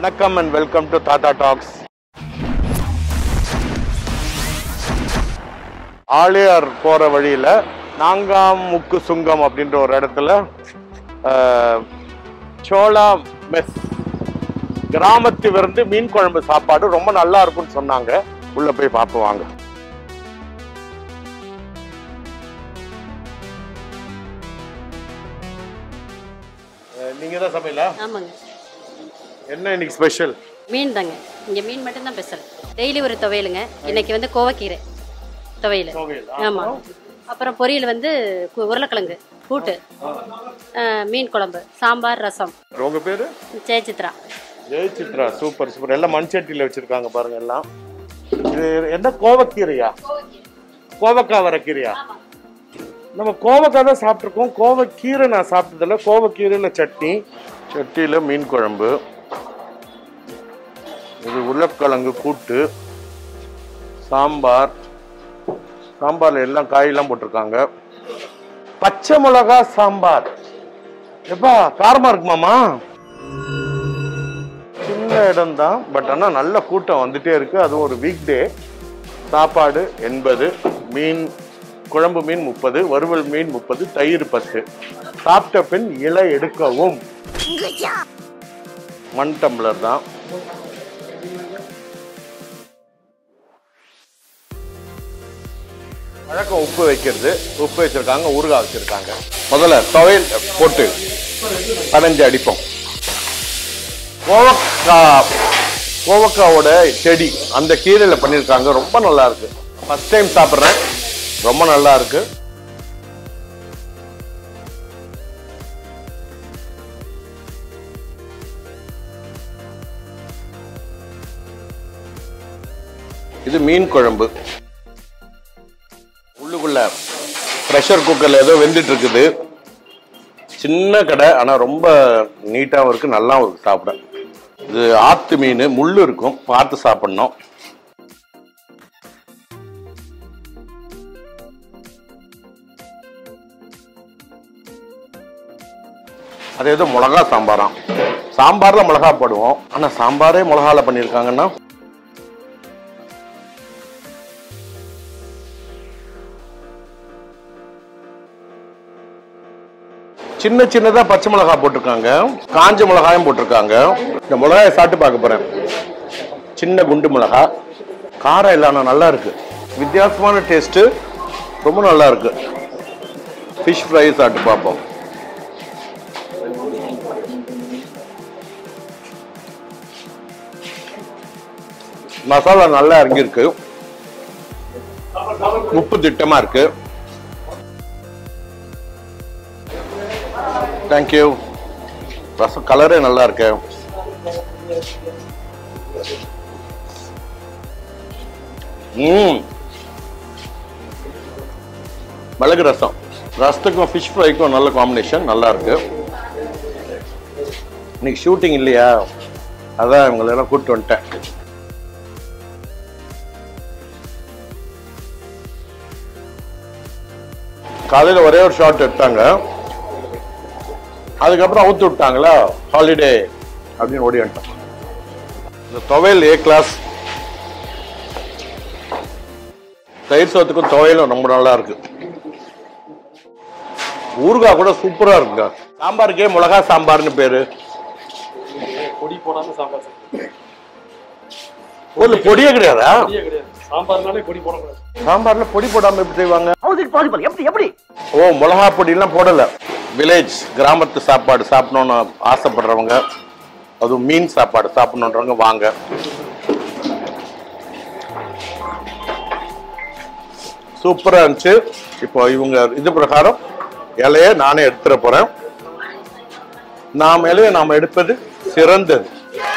வணக்கம் and welcome to Thatha talks Aliyar போற வழியில நாங்காம் முக்கு சுங்கம் அப்படின்ற ஒரு இடத்துல அஹ், சோளா மெஸ் கிராமத்து விருந்து மீன் குழம்பு சாப்பாடு ரொம்ப நல்லா இருக்கும்னு சொன்னாங்க உள்ள போய் பார்ப்போம் வாங்க நீங்க தான் சமையலா ஆமாங்க என்ன இன்னைக்கு ஸ்பெஷல் மீன் தாங்க இங்கே மீன் மட்டும்தான் ஸ்பெஷல் டெய்லி ஒரு துவையலுங்க இன்னைக்கு வந்து கோவக்கீரை துவையல் துவையல், ஆமாம் அப்புறம் பொரியல் வந்து கு- உருளைக்கிழங்கு கூட்டு ஆ, மீன் குழம்பு சாம்பார் ரசம் உங்க பேரு ஜெயசித்ரா ஜெய் சித்ரா சூப்பர் சூப்பர் எல்லாம் மண் சட்டியில வச்சிருக்காங்க பாருங்க எல்லாம் இது என்ன கோவக்கீரையா கோவக்காய் வரக்கீரையா நம்ம கோவக்காய் தான் சாப்பிட்ருக்கோம் கோவக்கீரை நான் சாப்பிட்டதில்ல கோவக்கீரையில சட்னி சட்டியில மீன் குழம்பு இது உருளைக்கிழங்கு கூட்டு சாம்பார் சாம்பார்ல எல்லாம் காயெல்லாம் போட்டிருக்காங்க பச்சை மிளகா சாம்பார் எப்பா காரமா இருக்குமாமா சின்ன இடம் தான் பட் ஆனால் நல்ல கூட்டம் வந்துட்டே இருக்கு அது ஒரு வீக் டே சாப்பாடு எண்பது மீன் குழம்பு மீன் முப்பது வறுவல் மீன் முப்பது தயிர் பத்து சாப்பிட்ட பின் இலை எடுக்கவும் மண் டம்ளர் தான் வழக்கம் உப்பு வைக்கிறது உப்பு வச்சிருக்காங்க ஊறுகாய் வச்சிருக்காங்க முதல்ல துவையல் போட்டு பதினஞ்சு அடிப்போம் கோவக்காய் கோவக்காவோட செடி அந்த கீரையில பண்ணியிருக்காங்க ரொம்ப நல்லா இருக்கு ஃபர்ஸ்ட் டைம் சாப்பிட்றேன் ரொம்ப நல்லா இருக்கு இது மீன் குழம்பு உள்ளுக்குள்ள ப்ரெஷர் குக்கர்ல ஏதோ வெந்துட்டு இருக்குது சின்ன கடை ஆனா ரொம்ப நீட்டாவும் இருக்கு நல்லாவும் இருக்கு சாப்பிட இது ஆத்து மீன் முள்ளு இருக்கும் பார்த்து சாப்பிடணும் அது ஏதோ மிளகா சாம்பாராம் சாம்பார்ல மிளகா போடுவோம் ஆனா சாம்பாரே மிளகால பண்ணிருக்காங்கன்னா சின்ன சின்னதா பச்சை மிளகாய் போட்டிருக்காங்க காஞ்ச மிளகாயும் போட்டிருக்காங்க இந்த மிளகாயை சாப்பிட்டு பார்க்க போறேன் சின்ன குண்டு மிளகாய் காரம் இல்லாம நல்லா இருக்கு வித்தியாசமான டேஸ்ட் ரொம்ப நல்லா இருக்கு ஃபிஷ் ஃப்ரை சாப்பிட்டு பார்ப்போம் மசாலா நல்லா இறங்கியிருக்கு உப்பு திட்டமா இருக்கு தேங்க்யூ ரசம் கலரே நல்லா இருக்கு ம் மிளகு ரசம் ரசத்துக்கும் ஃபிஷ் ஃப்ரைக்கும் நல்ல காம்பினேஷன் நல்லா இருக்கு இன்னைக்கு ஷூட்டிங் இல்லையா அதான் இவங்களை எல்லாம் கூப்பிட்டு வந்துட்டேன் காலையில் ஒரே ஒரு ஷாட் எடுத்தாங்க அதுக்கப்புறம் அவுத்து விட்டாங்களா ஹாலிடே அப்படின்னு ஓடி வந்துட்டோம் இந்த துவையல் ஏ கிளாஸ் தயிர் சோத்துக்கும் துவையலும் ரொம்ப நல்லா இருக்கு ஊறுகாய் கூட சூப்பரா இருக்குங்க சாம்பாருக்கே மிளகா சாம்பார்னு பேரு பொடி போடாம சாம்பார் சாப்பிடுவோம். ஒரு பொடியே கிடையாதா பொடியே கிடையாது சாம்பார்னாலே பொடி போடக்கூடாது சாம்பார்ல பொடி போடாம எப்படி செய்வாங்க ஓ மிளகா பொடி எல்லாம் போடல வில்லேஜ் கிராமத்து சாப்பாடு சாப்பிடணும்னு ஆசைப்படுறவங்க அதுவும் மீன் சாப்பாடு சாப்பிடணுன்றவங்க வாங்க சூப்பரா இருந்துச்சு இப்போ இவங்க இது பிரகாரம் இலைய நானே எடுத்துட போறேன் நாம் இலைய நாம் எடுப்பது சிறந்தது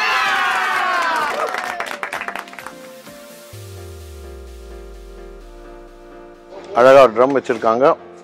அழகா ட்ரம் வச்சிருக்காங்க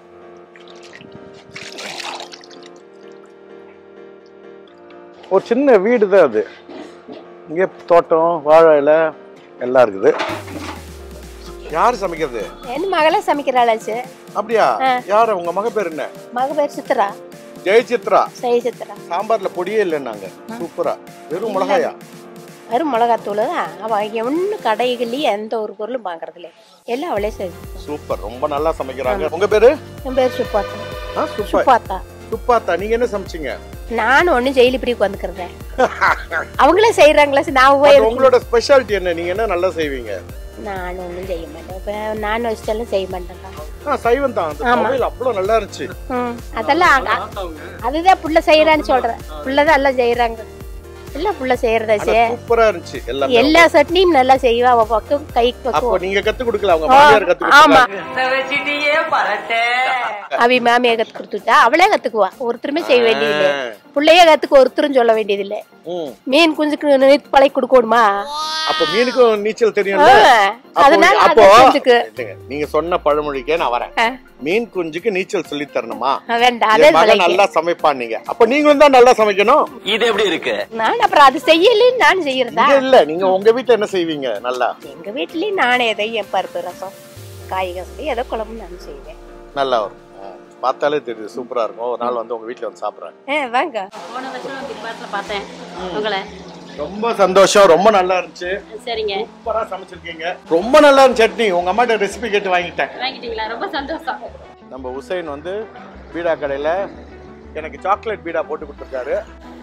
ஒரு சின்ன வீடு தான் அது இங்கே தோட்டம் வாழை இலை எல்லாம் இருக்குது யார் சமைக்கிறது என் மகளே சமைக்கிறாளாச்சு அப்படியா யார் உங்க மக பேர் என்ன மக பேர் சித்ரா ஜெயசித்ரா ஜெயசித்ரா சாம்பார்ல பொடியே இல்லைன்னாங்க சூப்பரா வெறும் மிளகாயா வெறும் மிளகாத்தூள் தான் அவள் ஒன்றும் கடைகள்லேயே எந்த ஒரு பொருளும் வாங்குறதில்ல எல்லாம் அவளே செஞ்சு சூப்பர் ரொம்ப நல்லா சமைக்கிறாங்க உங்க பேரு என் பேர் சுப்பாத்தா ஆ, சூப்பர் சுப்பாத்தா சுப்பாத்தா நீங்க என்ன சமைச்சீங்க நானும் ஒன்றும் ஜெயிலி இப்படி உட்காந்துக்கிறேன் அவங்களே செய்கிறாங்களா நான் போய் அது எதுக்கு- உங்களோட ஸ்பெஷாலிட்டி என்ன நீங்க என்ன நல்லா செய்வீங்க நான் ஒன்றும் செய்ய மாட்டேன் இப்போ நான் வச்சிட்டாலும் செய்ய மாட்டேன்க்கா ஆ சைவம் தான் அந்த ஆமா. சமையல் அவ்வளவு நல்லா இருந்துச்சு ம் அதெல்லாம் அங்க- அதுதான் புள்ள செய்யறான்னு சொல்றேன் புள்ள தான் எல்லாம் செய்யறாங்க எல்லாம் புள்ள செய்யறதா ஆனா சே சூப்பரா இருந்துச்சு எல்லாமே எல்லா சட்னியும் நல்லா செய்வா அவ பக்கம் கைக்கு அப்போ பக்கம் நீங்க கத்து கொடுக்கல அவங்க மாமியார் கத்து ஆமா கொடுத்தாங்க அவி மாமியா கத்து கொடுத்துட்டா அவளே கத்துக்குவா ஒருத்தருமே செய்ய வேண்டியதில்லை புள்ளையே கத்துக்க ஒருத்தரும் சொல்ல வேண்டியதில்லை ம். மீன் குஞ்சுக்கு நீத்து பழகி கொடுக்கணுமா அப்ப மீனுக்கும் நீச்சல் தெரியும்ல ஆ, அப்போ- அதனால அப்போ அதை குஞ்சுக்கு இல்லைங்க, நீங்க சொன்ன பழமொழிக்கே நான் வரேன் ஆ. மீன் குஞ்சுக்கு நீச்சல் சொல்லி தரணுமா வேண்டாம் அதே என் மகன் பழகி நல்லா சமைப்பான் நீங்க அப்ப நீங்களும் தான் நல்லா சமைக்கணும் இது எப்படி இருக்கு நான் அப்புறம் அது செய்யலன்னு நான் செய்யறதா இங்க இல்ல நீங்க உங்க வீட்டுல என்ன செய்வீங்க நல்லா எங்க வீட்லயும் நானே ஏதோ என் பருப்பு ரசம் காய் கசடி ஏதோ குழம்பு நான் செய்வேன் நல்லா வரும் ஆ, பார்த்தாலே தெரியுது சூப்பரா இருக்கும் ஒரு நாள் வந்து உங்க வீட்டுல வந்து சாப்பிடுறேன் ஆ வாங்க போன வருஷம் பிக் பாஸ்ல பார்த்தேன் உங்களை ரொம்ப சந்தோஷம் ரொம்ப நல்லா இருந்துச்சு சரிங்க சூப்பரா சமைச்சிருக்கீங்க ரொம்ப நல்லா இருந்துச்சு சட்னி உங்க அம்மாட்ட ரெசிபி கேட்டு வாங்கிட்டேன் வாங்கிட்டீங்களா ரொம்ப சந்தோஷம் நம்ம உசைன் வந்து பீடா கடையில எனக்கு சாக்லேட் பீடா போட்டு கொடுத்துருக்காரு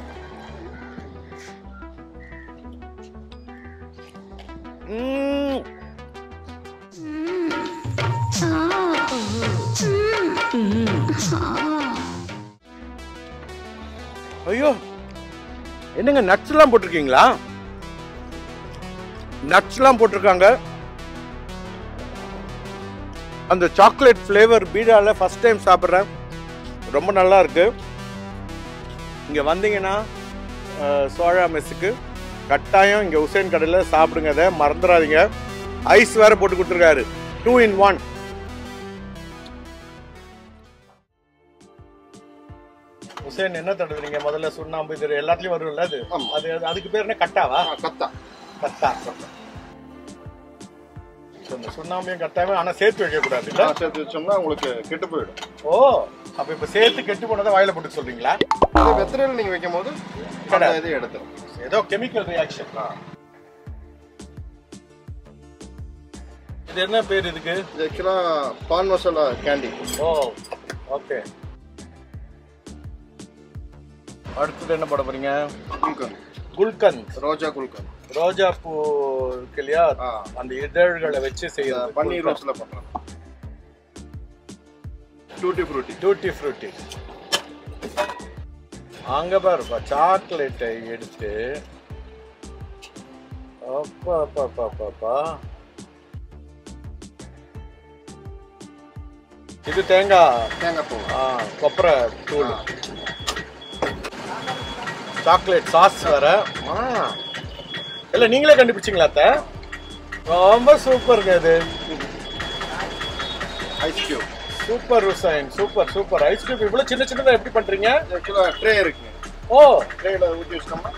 ம்ம். ஐயோ என்னங்க நட்ஸ் எல்லாம் போட்டிருக்கீங்களா நட்ஸ் எல்லாம் போட்டிருக்காங்க அந்த சாக்லேட் ஃப்ளேவர் பீடால ஃபர்ஸ்ட் டைம் சாப்பிட்றேன் ரொம்ப நல்லா இருக்கு இங்க வந்தீங்கன்னா அஹ், சோழா மெஸ்ஸுக்கு கட்டாயம் இங்க உசேன் கடையில் சாப்பிடுங்க அதை மறந்துடாதீங்க ஐஸ் வேற போட்டு கொடுத்துருக்காரு டூ இன் ஒன் உசேன் என்ன தடுக்கிறீங்க முதல்ல சுண்ணாம்பு இது எல்லாத்துலயும் வரும்ல அது அது அதுக்கு பேர் என்ன கட்டாவா கத்தா கத்தா So, இந்த சுண்ணாம்பையும் கட்டாவே ஆனா சேர்த்து வைக்க கூடாது இல்ல சேர்த்து வச்சோம்னா உங்களுக்கு கெட்டு போயிடும் ஓ அப்ப இப்ப சேர்த்து கெட்டு போனதை வாயில போட்டு சொல்றீங்களா அதே வெத்தலையில் நீங்க வைக்கும் போது அந்த இதை எடுத்துரும் ஏதோ கெமிக்கல் ரியாக்ஷன் இது என்ன பேர் இதுக்கு இது ஆக்சுவலா paan masala candy oh okay அடுத்தது என்ன போட போறீங்க குல்கன் குல்கன் ரோஜா குல்கன் ரோஜா பூ இருக்கு இல்லையா ஆ. அந்த இதழ்களை வச்சு செய்யறது பன்னீர் ரோஸ்ல பண்றோம் டூட்டி ஃப்ரூட்டி டூட்டி ஃப்ரூட்டி அங்க பாருப்பா சாக்லேட்டை எடுத்து அப்பா அப்பா அப்பா அப்பா, அப்பா இது தேங்காய் தேங்காய் பூ ஆ, கொப்பரை தூள் சாக்லேட் சாஸ் வேற ஆ. இல்ல நீங்களே கண்டுபிடிச்சிங்களா அத்தை ரொம்ப சூப்பருங்க இது ஐஸ் கியூப் சூப்பர் ருசைன் சூப்பர் சூப்பர் ஐஸ் கியூப் இவ்வளவு சின்ன சின்னதா எப்படி பண்றீங்க ஆக்சுவலா ட்ரே இருக்குங்க ஓ ட்ரேல ஊற்றி வச்சிட்டோம்னா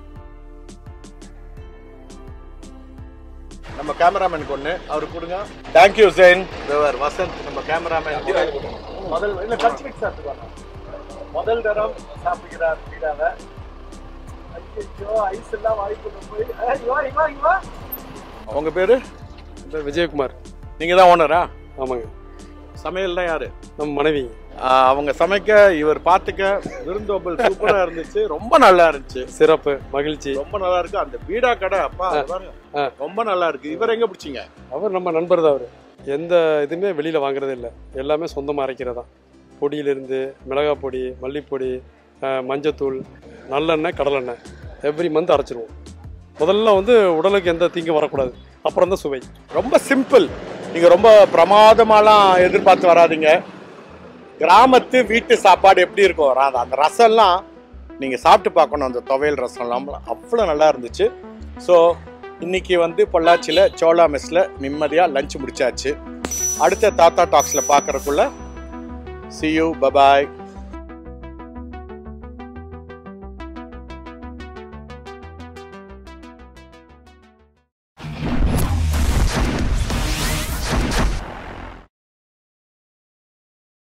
நம்ம கேமராமேனுக்கு ஒண்ணு அவருக்கு கொடுங்க தேங்க்யூ ஜெயின் தேவர் வசந்த் நம்ம கேமராமேன் முதல் இல்ல கட்சி மிக்ஸ் சாப்பிட்டுவாங்க முதல் தரம் சாப்பிடுகிறார் பீடாவை ஐயோ ஐஸ் எல்லாம் வாய்ப்பு போய் ஏய், இங்க வா, இங்க வா, இங்க வா. உங்க பேரு இந்த விஜயகுமார் நீங்க தான் ஓனரா ஆமாங்க சமையல்லாம் யாரு நம்ம மனைவி ஆஹ், அவங்க சமைக்க இவர் பாத்துக்க விருந்தோம்பல் சூப்பரா இருந்துச்சு ரொம்ப நல்லா இருந்துச்சு சிறப்பு மகிழ்ச்சி ரொம்ப நல்லா இருக்கு அந்த பீடா கடை அப்பா அது பாருங்க. ஆ. ரொம்ப நல்லா இருக்கு இவர் எங்க பிடிச்சீங்க அவர் நம்ம நண்பர் தான் அவர் எந்த இதுவுமே வெளியில் வாங்குறதே இல்லை எல்லாமே சொந்தமாக அரைக்கிறதா பொடியிலிருந்து மிளகாய் பொடி மல்லிப்பொடி அஹ், மஞ்சத்தூள் நல்லெண்ணெய் கடலெண்ணெய் எவ்ரி மந்த் அரைச்சிருவோம் முதல்ல வந்து உடலுக்கு எந்த தீங்கும் வரக்கூடாது அப்புறம் தான் சுவை ரொம்ப சிம்பிள் நீங்க ரொம்ப பிரமாதமாலாம் எதிர்பார்த்து வராதீங்க கிராமத்து வீட்டு சாப்பாடு எப்படி இருக்கும் ர- அந்த ரசம்லாம் நீங்க சாப்பிட்டு பார்க்கணும் அந்த துவையல் ரசம்லாம் அவ்வளோ நல்லா இருந்துச்சு ஸோ இன்னைக்கு வந்து பொள்ளாச்சியில் சோளா மெஸ்ல நிம்மதியாக லஞ்ச் முடிச்சாச்சு அடுத்த தாத்தா டாக்ஸில் பார்க்கறதுக்குள்ள see you bye bye